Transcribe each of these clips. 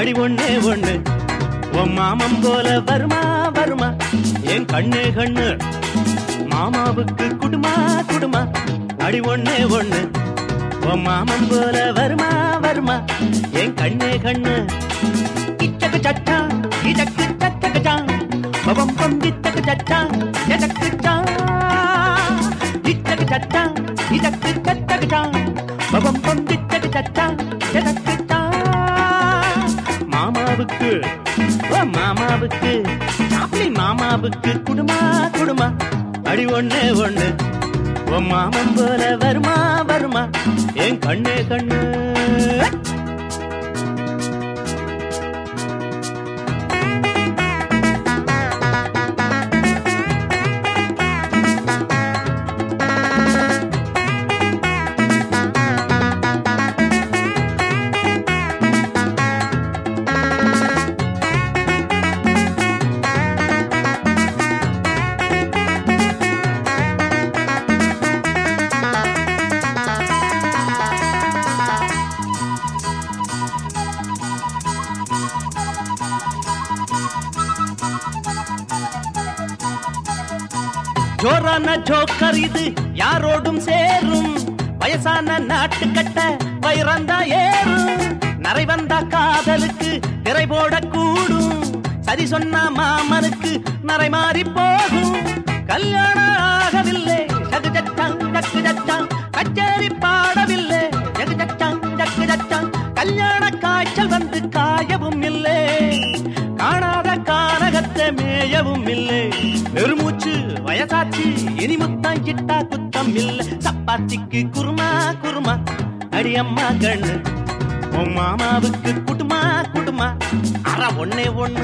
அடி ஒண்ணே ஒண்ணு உன் மாமன் போல வருமா வருமா என் கண்ணே கண்ணு மாமாவுக்கு குடுமா குடுமா அடி ஒண்ணே ஒண்ணு உன் மாமன் போல வருமா வருமா என் கண்ணே கண்ணு இச்சக்கு சட்டா இதக்கு சட்டக்கு சா பவம் பம் இத்தக்கு சட்டா எதக்கு சா இச்சக்கு சட்டா இதக்கு சட்டக்கு சா பவம் பம் இத்தக்கு சட்டா எதக்கு சா மாமாவுக்கு ஓ மாமாவுக்கு அப்படி மாமாவுக்கு குடுமா குடுமா அடி ஒண்ணு ஒண்ணு உன் மாமன் போல வருமா வருமா என் கண்ணே கண்ணு ஜோரான ஜோக்கர் இது யாரோடும் சேரும் வயசான நாட்டு கட்ட வயிறந்தா ஏறும் நரை வந்தா காதலுக்கு திரை போடக்கூடும் சரி சொன்ன மாமனுக்கு நரை மாறி போகும் கல்யாணம் ஆகவில்லை ஜகு ஜட்டாங் ஜக்கு ஜட்டாங் கச்சேரி பாடவில்லை ஜகு ஜட்டாங் ஜக்கு ஜட்டாங் கல்யாண காய்ச்சல் வந்து காயவும் இல்லை காணாத கானகத்தை மேயவும் இல்லை பெருமூச்சு வயசாச்சு இனி முத்தம் கிட்டா குத்தம் இல்லை சப்பாத்திக்கு குருமா குருமா அடியம்மா கண்ணு உன் மாமாவுக்கு குடுமா குடுமா அற ஒண்ணே ஒண்ணு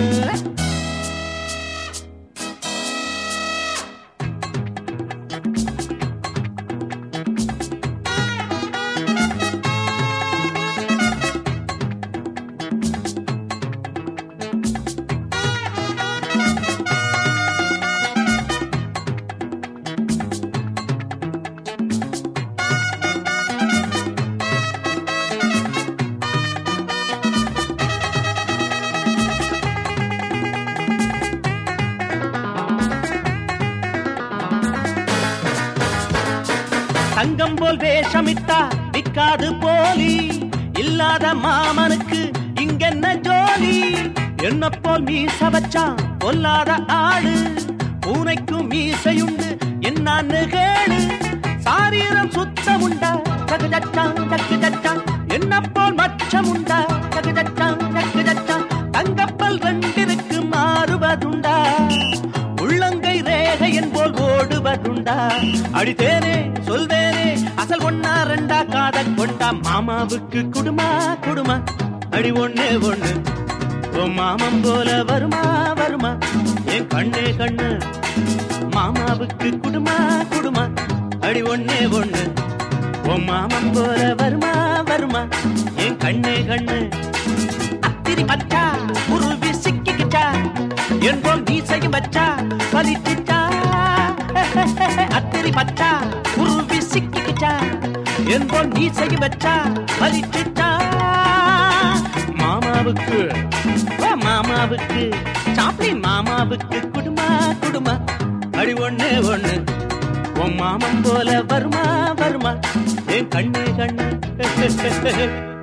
தங்கம் போல் வேஷமிட்டா நிக்காது போலி இல்லாத மாமனுக்கு இங்கென்ன ஜோலி என்ன போல் மீச வச்சான் பொல்லாத ஆளு பூனைக்கும் மீசையுண்டு என்னான்னு கேளு சாரீரம் சுத்தம் உண்டா ஜகு ஜச்சாங் ஜக்கு ஜச்சாங் என்ன போல் மச்சம் உண்டா ஜகு ஜச்சாங் ஜக்கு ஜச்சாங் தங்கப்பல் ரெண்டிற்கு மாறுவதுண்டா உள்ளங்கை ரேகையன் போல் ஓடுவதுண்டா அடித்தேனே சொல்வேனே அசல் ஒன்னா ரெண்டா காதல் கொண்டா மாமாவுக்கு குடுமா குடுமா அடி ஒண்ணே ஒண்ணு உன் மாமன் போல வருமா வருமா என் கண்ணே கண்ணு மாமாவுக்கு குடுமா குடுமா அடி ஒண்ணே ஒண்ணு உன் மாமன் போல வருமா வருமா என் கண்ணே கண்ணு அத்திரி பச்சா உருவி சிக்கிக்கிச்சா என்போல் மீசையும் வச்சா பலிச்சிச்சா அத்திரி பச்சா உருவி சிக்கிக்கிச்சா என்போல் மீசையும் வச்சா பலிச்சிச்சா மாமாவுக்கு ஓ மாமாவுக்கு சாப்பிடி மாமாவுக்கு குடுமா குடுமா அடி ஒண்ணு ஒண்ணு உன் மாமன் போல வருமா வருமா என் கண்ணு கண்ணு